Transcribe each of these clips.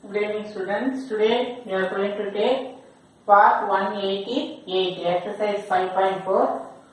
Good evening students. Today we are going to take part 188 exercise 5.4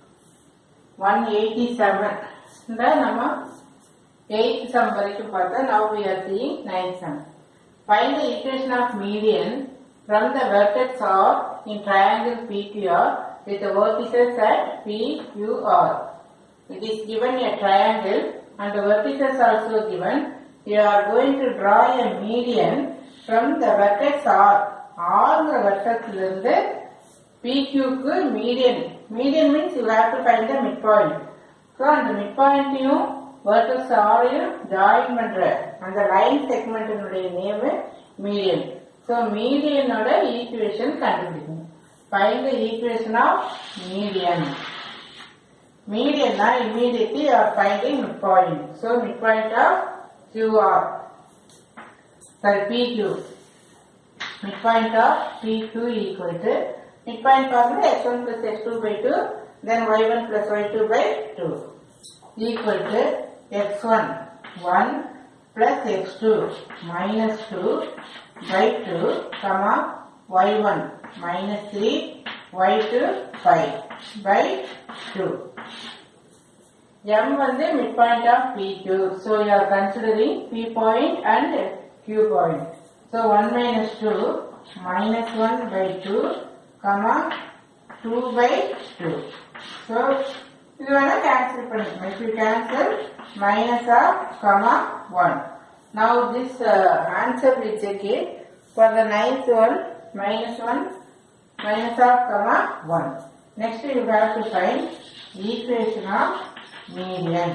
187 இந்த நம்ம 8th sum வரைக்கும் பார்த்தா now we are seeing 9th sum. Find the equation of median from the vertex R in triangle PQR with the vertices at PQR. It is given a triangle and the vertices also given. You are going to draw a median from the vertex R. R vertex இருந்து PQ க்கு median. Median means you have to find the midpoint. So அந்த midpointயும் vertex R யும் join பண்ற அந்த line segment னுடைய name median. So median ஓட equation கண்டுபிடிக்கணும். Find the equation of median. Median na immediately you are finding midpoint. So midpoint of QR. Sorry, PQ. Midpoint of PQ equal to midpoint formula x1 plus x2 by 2 then y1 plus y2 by 2 equal to x1 1 plus x2 minus 2 by 2 comma y1 minus 3 y2 5 by 2 M வந்து midpoint of PQ. So you are considering P point and Q point. So 1 minus 2 minus 1 by 2 comma 2 by 2. So இது வேணா cancel பண்ணிக்கலாம். If you cancel minus of comma 1. Now this uh, answer we check it. For the ninth one minus 1 minus of comma 1. Next you have to find equation of median.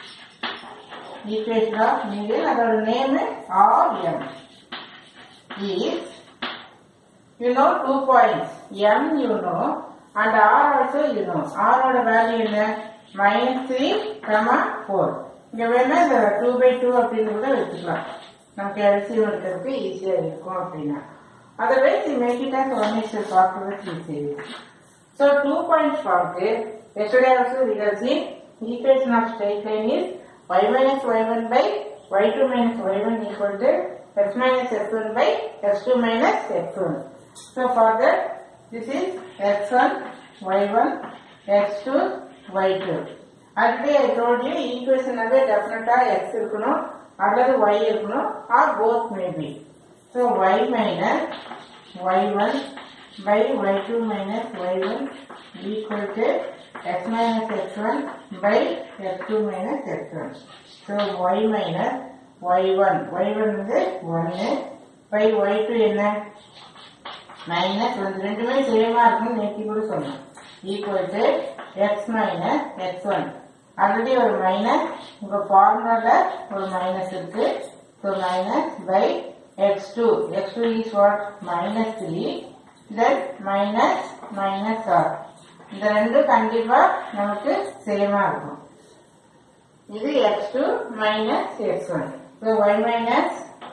Equation of median, அதோட name RM is, you know two points, M you know and R also you know. R ஓட value என்ன? minus 3, comma 4. இங்க வேணா இந்த 2 by 2 அப்படின்னு கூட வச்சுக்கலாம். நமக்கு LCM எடுக்கிறதுக்கு ஈஸியா இருக்கும் அப்படின்னா. Otherwise, you make it as one is afterwards you say it. So two points formed. Yesterday also we have seen equation of straight line is y minus y1 by y2 minus y1 equal to x minus x1 by x2 minus x1. So for that this is x1 y1 x2 y2. Already I told you equation away definite x இருக்கணும் அல்லது y இருக்கணும் or both may be. So y minus y1 by y2 minus y1 equal to x minus x1 by x2 minus x1. So y minus y1, y1 வந்து 1 by y2 என்ன minus வந்து ரெண்டுமே சேமா இருக்குன்னு நேற்று கூட சொன்னோம் equal to x minus x one already ஒரு மைனஸ் உங்க ஃபார்முலால ஒரு மைனஸ் இருக்கு so minus by x two x two is what minus three then minus minus are இந்த ரெண்டும் கண்டிப்பா நமக்கு சேமா இருக்கும் இது x two minus x one so y minus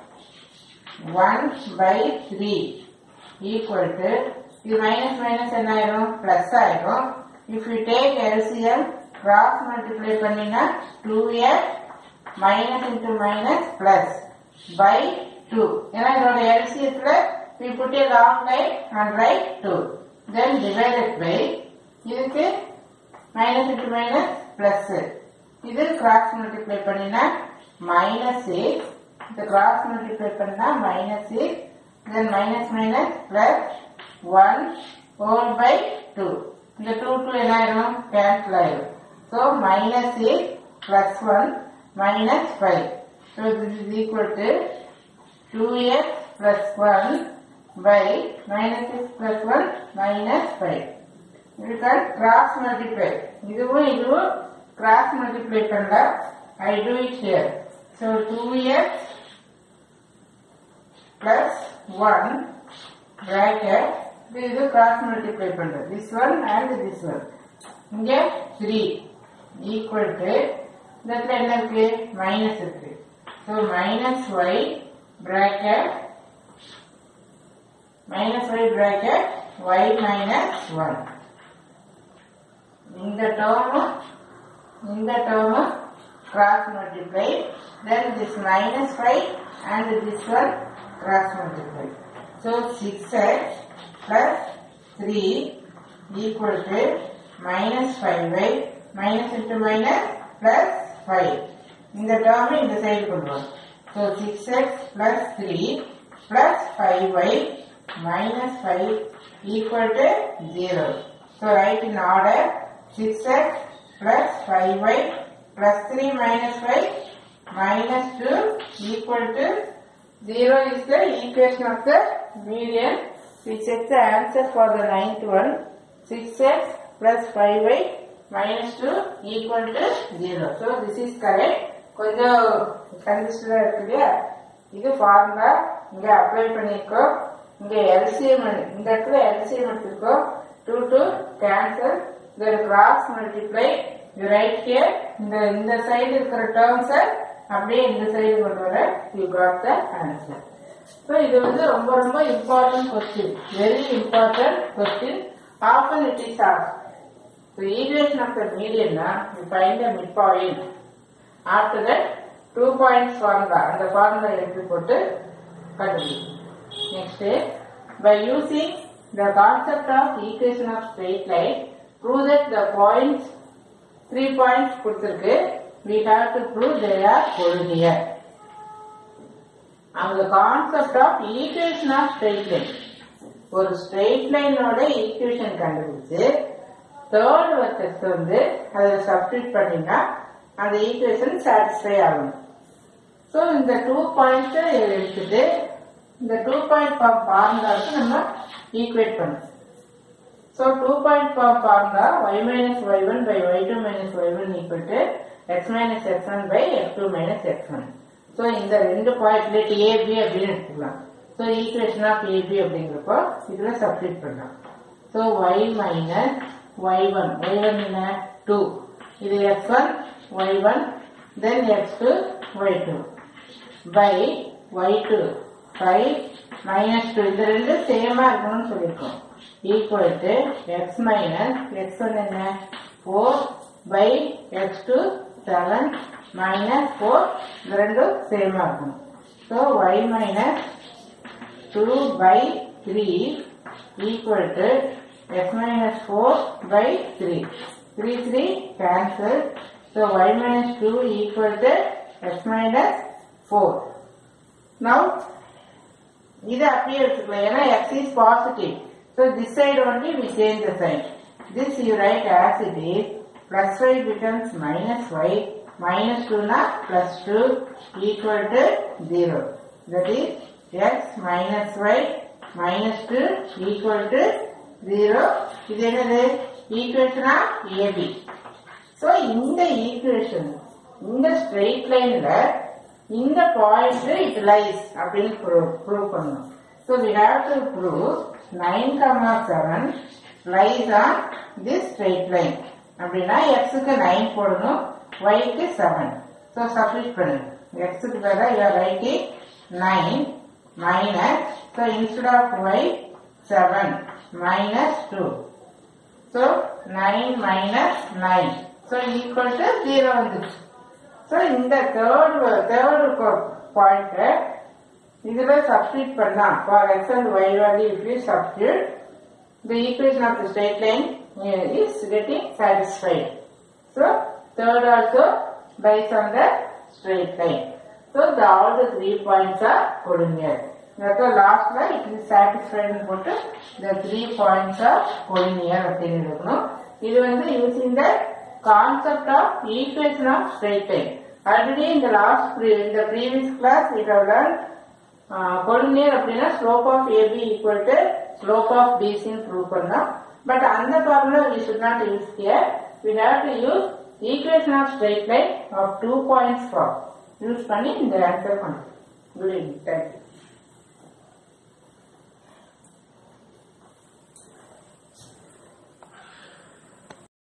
one by three equal to இது மைனஸ் மைனஸ் என்ன ஆயிரும் பிளஸ் ஆயிரும் if you take LCM cross multiply பண்ணினா two x minus into minus plus by two ஏன்னா இதோட எல்சியத்துல we put a long line and write 2 then divided by இதுக்கு minus into minus plus இது cross multiply பண்ணினா minus six இது cross multiply பண்ணா minus six then minus minus plus 1 whole by 2. இந்த 2 2 என்ன ஆயிரும் cancel ஆயிரும். So minus 6 plus 1 minus 5. So this is equal to 2x plus 1 by minus 6 plus 1 minus 5. You can cross multiply. இதுவும் இதுவும் cross multiply பண்ணல. I do it here. So 2x plus 1 bracket இது இது cross multiply பண்றது this one and this one இங்க 3 equal to இந்த இடத்துல என்ன இருக்கு மைனஸ் இருக்கு so minus y bracket minus y bracket y minus 1 இந்த டேர்மும் இந்த டேர்மும் cross multiply then this minus 5 and this one cross multiply so 6x plus 3 equal to minus 5y minus into minus plus 5 இந்த term இந்த side கொண்டு வரும் so 6x plus 3 plus 5y minus 5 equal to 0 so write in order 6x plus 5y plus 3 minus 5 minus 2 equal to 0 is the equation of the median. We check the answer for the ninth one. 6x plus 5y minus 2 equal to 0. So this is correct. கொஞ்சம் கன்ஃபியூஸ்டாக இருக்கு இல்லையா இது formula இங்கே apply பண்ணியிருக்கோம் இங்கே LCM இந்த இடத்துல LCM எடுத்திருக்கோம் டூ டூ கேன்சல் இந்த cross multiply you write here இந்த இந்த சைடு இருக்கிற டேர்ம்ஸை அப்படியே இந்த சைடு கொண்டு வர you got the answer so இது வந்து ரொம்ப ரொம்ப important question very important question often it is of so equation of the மீடியம்னா you find the mid point after that two points formula அந்த ஃபார்முலா எடுத்து போட்டு கண்டுபிடிக்கும் next by using the concept of equation of straight line prove that the points three points கொடுத்துருக்கு we have to prove they are collinear. அந்த concept of equation of straight line ஒரு straight லைனோட equation கண்டுபிடிச்சு third vertex வந்து அதை substitute பண்ணினா அந்த equation satisfy ஆகணும் ஸோ இந்த டூ பாயிண்ட்ஸை எடுத்துட்டு இந்த டூ பாயிண்ட் ஃபார்முலாவுக்கு நம்ம ஈக்குவேட் பண்ணணும் so two point formula y minus y one by y two minus y one equal to x minus x one by x two minus x one so இந்த ரெண்டு point AB அப்படின்னு எடுத்துக்கலாம் so equation of AB அப்படிங்கிறப்போ இதில் substitute பண்ணலாம் so y minus y one y one என்ன two இது x one y one then x two y two by y two five minus two இந்த ரெண்டு சேமா இருக்கணும்னு சொல்லியிருக்கோம் equal to x minus x one என்ன four by x two seven minus four இந்த ரெண்டும் சேமா இருக்கணும் so y minus two by three equal to x minus four by three three three cancel so y minus two equal to x minus four now இது அப்படியே வச்சுக்கலாம் ஏன்னா x is positive. So this side only we change the sign. This you write as it is. Plus y becomes minus y. Minus 2 na plus 2 equal to 0. That is x minus y minus 2 equal to 0. இது என்னது ஈக்குவேஷனா AB so இந்த equation இந்த straight லைன்ல இந்த point it lies அப்படின்னு prove பண்ணணும் so we have to prove nine comma seven lies on this straight line அப்படின்னா எக்ஸுக்கு நைன் போடணும் ஒய்க்கு செவன் ஸோ சப்ஸ்டிட் பண்ணுங்க எக்ஸுக்கு பதிலாக you're writing nine minus so instead of y seven minus two so nine minus nine so equal to zero வந்துச்சு so இந்த third third point இதுல சப்ஸ்டிட் பண்ணா for x and y value if you substitute the equation of the straight line uh, is getting satisfied. So third also based on the straight line. So the, all the three points are collinear. Therefore last line it is satisfied னு போட்டு the three points are collinear அப்படின்னு இருக்கணும் இது வந்து using the concept of equation of straight line. Already in the last pre- in the previous class we have learned collinear அப்படின்னா slope of AB equal to slope of பிசின்னு prove பண்ணோம் but அந்த formula we should not use here we have to use equation of straight line of two points for use பண்ணி இந்த answer பண்ணுறோம் good evening thank you